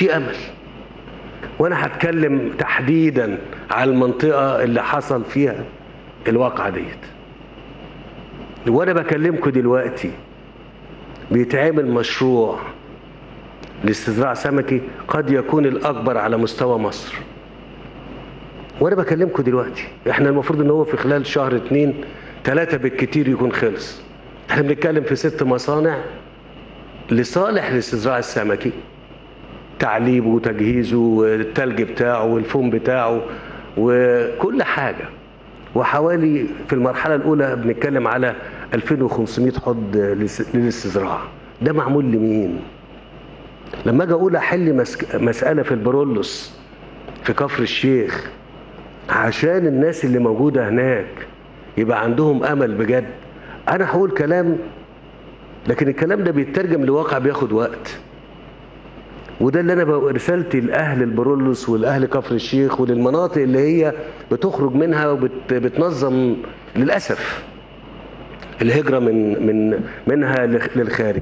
في امل وانا هتكلم تحديدا على المنطقه اللي حصل فيها الواقعه ديت وانا بكلمكم دلوقتي بيتعمل مشروع لاستزراع سمكي قد يكون الاكبر على مستوى مصر وانا بكلمكم دلوقتي احنا المفروض ان هو في خلال شهر اتنين تلاتة بالكتير يكون خلص احنا بنتكلم في ست مصانع لصالح الاستزراع السمكي تعليبه وتجهيزه والتلج بتاعه والفوم بتاعه وكل حاجة وحوالي في المرحلة الأولى بنتكلم على 2500 حوض للاستزراع ده معمول لمين؟ لما اجي اقول احل مسك... مسألة في البرولوس في كفر الشيخ عشان الناس اللي موجودة هناك يبقى عندهم أمل بجد أنا هقول كلام لكن الكلام ده بيترجم لواقع بياخد وقت وده اللي انا رسالتي لاهل البرولوس ولاهل كفر الشيخ وللمناطق اللي هي بتخرج منها وبتنظم للاسف الهجره من من منها للخارج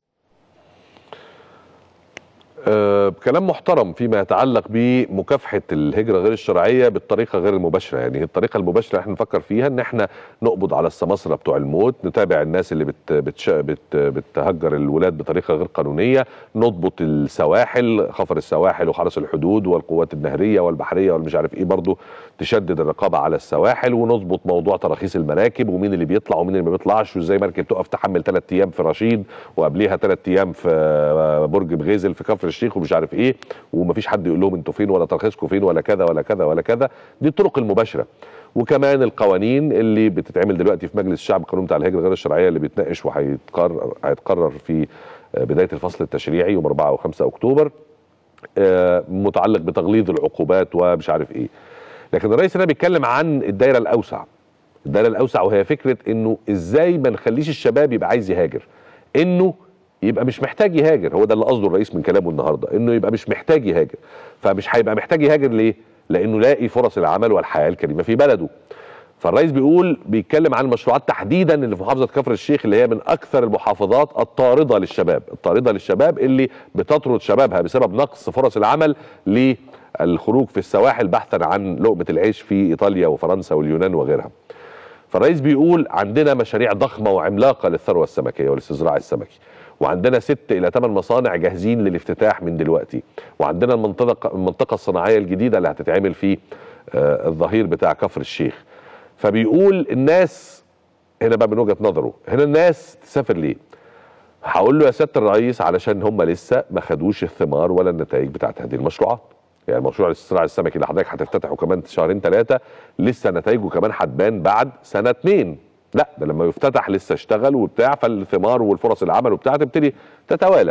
أه كلام محترم فيما يتعلق بمكافحه الهجره غير الشرعيه بالطريقه غير المباشره يعني الطريقه المباشره احنا نفكر فيها ان احنا نقبض على السماسره بتوع الموت نتابع الناس اللي بت بتش بت بتهجر الولاد بطريقه غير قانونيه نضبط السواحل خفر السواحل وحرس الحدود والقوات النهريه والبحريه والمش عارف ايه برضو تشدد الرقابه على السواحل ونظبط موضوع تراخيص المراكب ومين اللي بيطلع ومين اللي ما بيطلعش وازاي مركب تقف تحمل ثلاث ايام في رشيد وقبليها ثلاث ايام في برج بغيزل في كفر الشيخ ومش عارف ايه ومفيش حد يقول لهم انتوا فين ولا ترخيصكم فين ولا كذا ولا كذا ولا كذا دي الطرق المباشره وكمان القوانين اللي بتتعمل دلوقتي في مجلس الشعب القانون بتاع الهجره غير الشرعيه اللي بيتناقش وهيتقرر هيتقرر في بدايه الفصل التشريعي يوم 4 و5 اكتوبر متعلق بتغليظ العقوبات ومش عارف ايه لكن الرئيس هنا بيتكلم عن الدايره الاوسع الدايره الاوسع وهي فكره انه ازاي ما نخليش الشباب يبقى عايز يهاجر انه يبقى مش محتاج يهاجر هو ده اللي قصده الرئيس من كلامه النهارده انه يبقى مش محتاج يهاجر فمش هيبقى محتاج يهاجر ليه لانه لاقي فرص العمل والحياه الكريمه في بلده فالرئيس بيقول بيتكلم عن المشروعات تحديدا اللي في محافظه كفر الشيخ اللي هي من اكثر المحافظات الطارده للشباب الطارده للشباب اللي بتطرد شبابها بسبب نقص فرص العمل للخروج في السواحل بحثا عن لقمه العيش في ايطاليا وفرنسا واليونان وغيرها فالرئيس بيقول عندنا مشاريع ضخمه وعملاقه للثروه السمكيه والاستزراع السمكي وعندنا ست الى ثمان مصانع جاهزين للافتتاح من دلوقتي وعندنا المنطقه المنطقه الصناعيه الجديده اللي هتتعمل في آه الظهير بتاع كفر الشيخ فبيقول الناس هنا بقى من وجهه نظره هنا الناس تسافر ليه هقول له يا سياده الرئيس علشان هم لسه ما خدوش الثمار ولا النتائج بتاعت هذه المشروعات يعني مشروع الاستزراع السمكي اللي حضرتك هتفتتحه كمان شهرين ثلاثه لسه نتائجه كمان هتبان بعد سنه اتنين لا ده لما يفتتح لسه اشتغل وبتاع فالثمار والفرص العمل وبتاع تبتدي تتوالى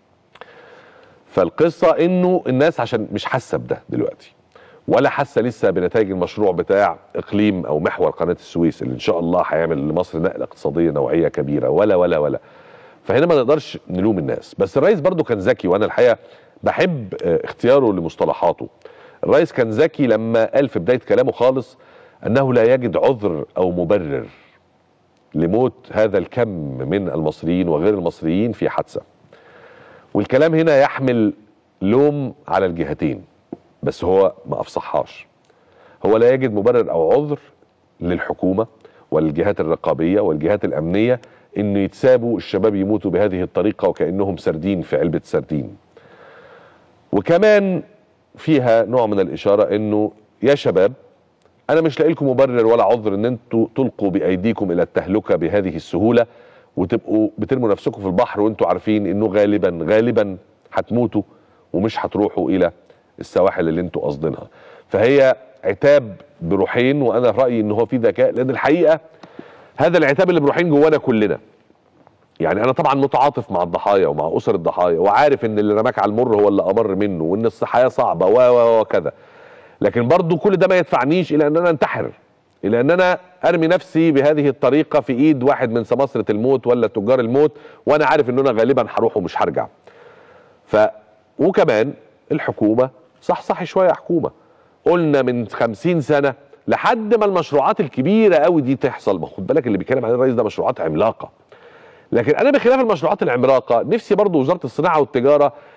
فالقصه انه الناس عشان مش حاسه بده دلوقتي ولا حاسه لسه بنتائج المشروع بتاع اقليم او محور قناه السويس اللي ان شاء الله هيعمل لمصر نقله اقتصاديه نوعيه كبيره ولا ولا ولا فهنا ما نقدرش نلوم الناس بس الرئيس برضو كان ذكي وانا الحقيقه بحب اختياره لمصطلحاته الرئيس كان ذكي لما قال في بدايه كلامه خالص انه لا يجد عذر او مبرر لموت هذا الكم من المصريين وغير المصريين في حادثه والكلام هنا يحمل لوم على الجهتين بس هو ما افصحهاش هو لا يجد مبرر او عذر للحكومه والجهات الرقابيه والجهات الامنيه انه يتسابوا الشباب يموتوا بهذه الطريقه وكانهم سردين في علبه سردين وكمان فيها نوع من الاشاره انه يا شباب انا مش لاقي لكم مبرر ولا عذر ان انتوا تلقوا بايديكم الى التهلكه بهذه السهوله وتبقوا بترموا نفسكم في البحر وانتوا عارفين انه غالبا غالبا هتموتوا ومش هتروحوا الى السواحل اللي انتوا قاصدينها فهي عتاب بروحين وانا رايي ان هو في ذكاء لان الحقيقه هذا العتاب اللي بروحين جوانا كلنا يعني انا طبعا متعاطف مع الضحايا ومع اسر الضحايا وعارف ان اللي رماك على المر هو اللي امر منه وان الحياه صعبه و وكذا لكن برضو كل ده ما يدفعنيش الى ان انا انتحر الى ان انا ارمي نفسي بهذه الطريقه في ايد واحد من سماسره الموت ولا تجار الموت وانا عارف ان انا غالبا هروح ومش هرجع ف وكمان الحكومه صح صح شويه يا حكومه قلنا من خمسين سنه لحد ما المشروعات الكبيره قوي دي تحصل ما خد بالك اللي بيتكلم عليه الرئيس ده مشروعات عملاقه لكن انا بخلاف المشروعات العملاقه نفسي برضو وزاره الصناعه والتجاره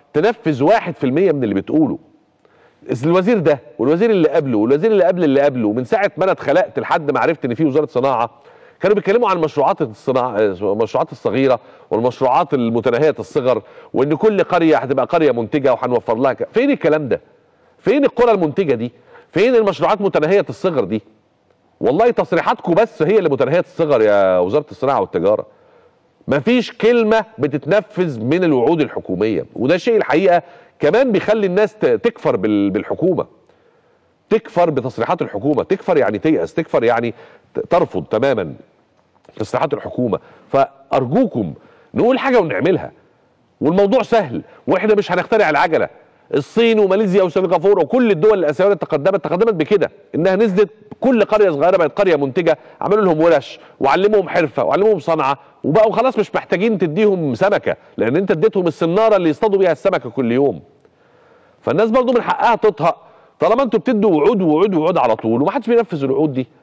تنفذ واحد في المية من اللي بتقوله الوزير ده والوزير اللي قبله والوزير اللي قبل اللي قبله من ساعه ما انا اتخلقت لحد ما عرفت ان في وزاره صناعه كانوا بيتكلموا عن المشروعات الصناعه المشروعات الصغيره والمشروعات المتناهيه الصغر وان كل قريه هتبقى قريه منتجه وهنوفر لها ك... فين الكلام ده؟ فين القرى المنتجه دي؟ فين المشروعات متناهيه الصغر دي؟ والله تصريحاتكم بس هي اللي متناهيه الصغر يا وزاره الصناعه والتجاره. مفيش كلمه بتتنفذ من الوعود الحكوميه وده شيء الحقيقه كمان بيخلي الناس ت- تكفر بال- بالحكومه تكفر بتصريحات الحكومه تكفر يعني تيأس تكفر يعني ت- ترفض تماما تصريحات الحكومه فارجوكم نقول حاجه ونعملها والموضوع سهل واحنا مش هنخترع العجله الصين وماليزيا وسنغافوره وكل الدول الاسيويه اللي تقدمت تقدمت بكده انها نزلت كل قريه صغيره بقت قريه منتجه عملوا لهم ورش وعلموهم حرفه وعلموهم صنعه وبقوا خلاص مش محتاجين تديهم سمكه لان انت اديتهم السناره اللي يصطادوا بيها السمكه كل يوم فالناس برضو من حقها تطهق طالما انتوا بتدوا وعود ووعود ووعود على طول ومحدش بينفذ الوعود دي